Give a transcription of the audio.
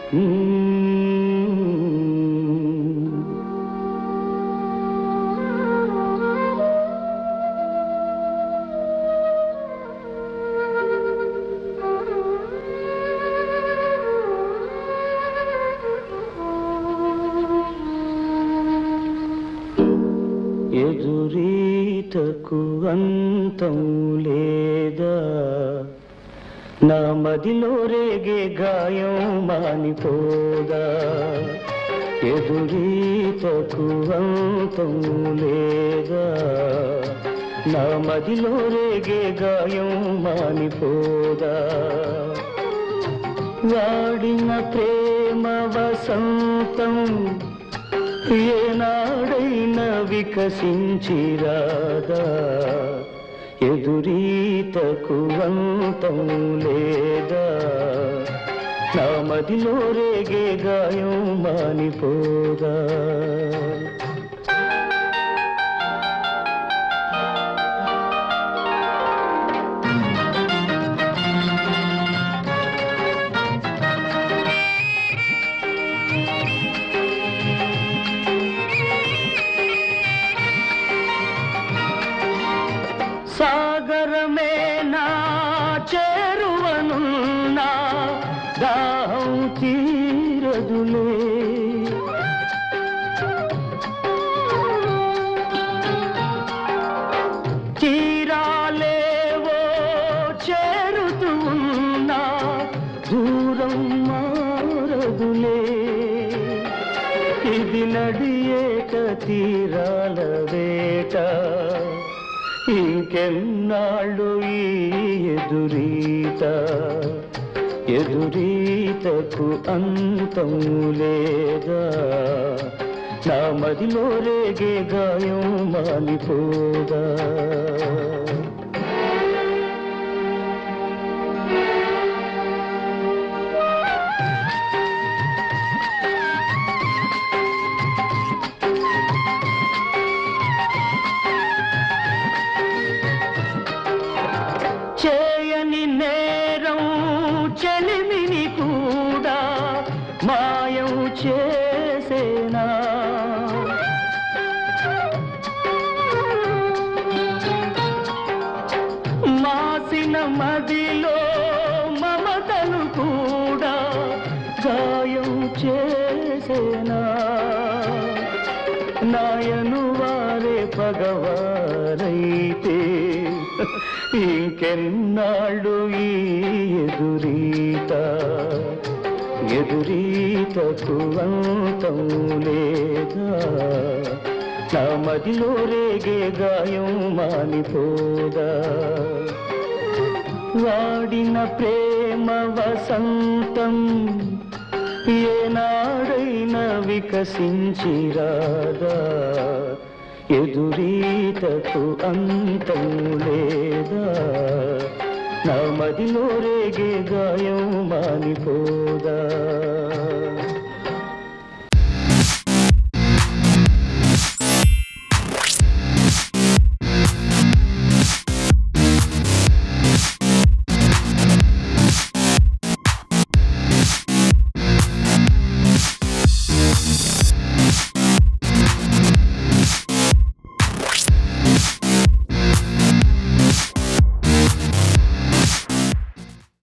ఎదురీతకు అంతం లేదా నా మదిలో రేగే గాయం మానిపోదా ఎదురీతకు అంతం లేదా నా మదిలో రేగే గాయం మానిపోదా వాడిన ప్రేమ వసంతం ఏనాడైనా వికసించిరాదా ఎదురీతకు అంతం లేదా నా మదిలో రేగే గాయం మానిపోదా సాగరమే నా చేరువనున్నా దాహం తీరదులే తీరాలేవో చేరుతూ ఉన్నా దూరం మారదులే ఇది నడియేట తీరాల వేట ఇంకెన్నాళ్ళు ఈ ఎదురీత ఎదురీతకు అంతం లేదా నా మదిలో రేగే గాయం మానిపోదా చేయని నేరం చెలిమిని కూడా మాయం చేసేనా మాసిన మదిలో మమతను కూడా గాయం చేసేనా నాయను వారే పగవారైతే ఇంకెన్నాళ్ళు ఈ ఎదురీత ఎదురీతకు అంతం లేదా నా మదిలో రేగే గాయం మానిపోదా వాడిన ప్రేమ వసంతం ఏనాడైనా వికసించిరాదా ఎదురీతకు అంతం లేదా నా మదిలో రేగే గాయం మానిపోదా